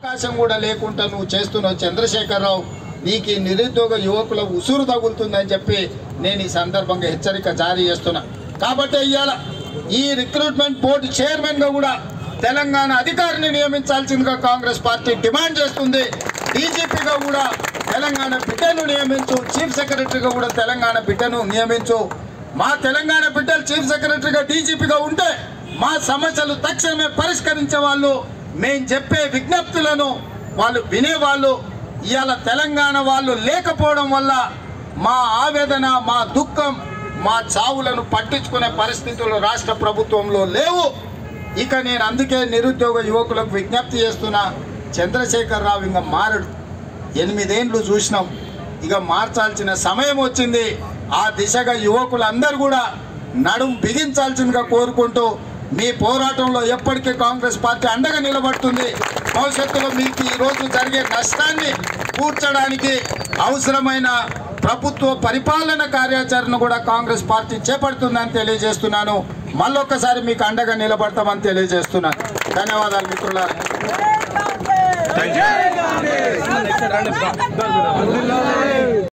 అవకాశం కూడా లేకుండా నువ్వు చేస్తున్నావు చంద్రశేఖరరావు నీకు ఈ నిరుద్యోగ యువకుల ఉసురు తగులుతుందని చెప్పి నేను ఈ సందర్భంగా హెచ్చరిక జారీ చేస్తున్నా కాబట్టి ఇవాళ ఈ రిక్రూట్మెంట్ బోర్డు చైర్మన్ గా కూడా తెలంగాణ అధికారిని నియమించాల్సిందిగా కాంగ్రెస్ పార్టీ డిమాండ్ చేస్తుంది డీజీపీగా కూడా తెలంగాణ బిడ్డను నియమించు చీఫ్ సెక్రటరీగా కూడా తెలంగాణ బిడ్డను నియమించు మా తెలంగాణ బిడ్డలు చీఫ్ సెక్రటరీగా డీజీపీగా ఉంటే మా సమస్యలు తక్షణమే పరిష్కరించే వాళ్ళు మేము చెప్పే విజ్ఞప్తులను వాళ్ళు వినేవాళ్ళు ఇవాళ తెలంగాణ వాళ్ళు లేకపోవడం వల్ల మా ఆవేదన మా దుఃఖం మా చావులను పట్టించుకునే పరిస్థితులు రాష్ట్ర ప్రభుత్వంలో లేవు ఇక నేను అందుకే నిరుద్యోగ యువకులకు విజ్ఞప్తి చేస్తున్నా చంద్రశేఖర్ రావు ఇంకా మారడు ఎనిమిదేండ్లు చూసినాం ఇక మార్చాల్సిన సమయం వచ్చింది ఆ దిశగా యువకులందరూ కూడా నడుం బిగించాల్సిందిగా కోరుకుంటూ మీ పోరాటంలో ఎప్పటికీ కాంగ్రెస్ పార్టీ అండగా నిలబడుతుంది భవిష్యత్తులో మీకు ఈ రోజు జరిగే నష్టాన్ని పూడ్చడానికి అవసరమైన ప్రభుత్వ పరిపాలన కార్యాచరణ కూడా కాంగ్రెస్ పార్టీ చేపడుతుందని తెలియజేస్తున్నాను మళ్ళొక్కసారి మీకు అండగా నిలబడతామని తెలియజేస్తున్నాను ధన్యవాదాలు మిత్రులారా జై కాంగ్రెస్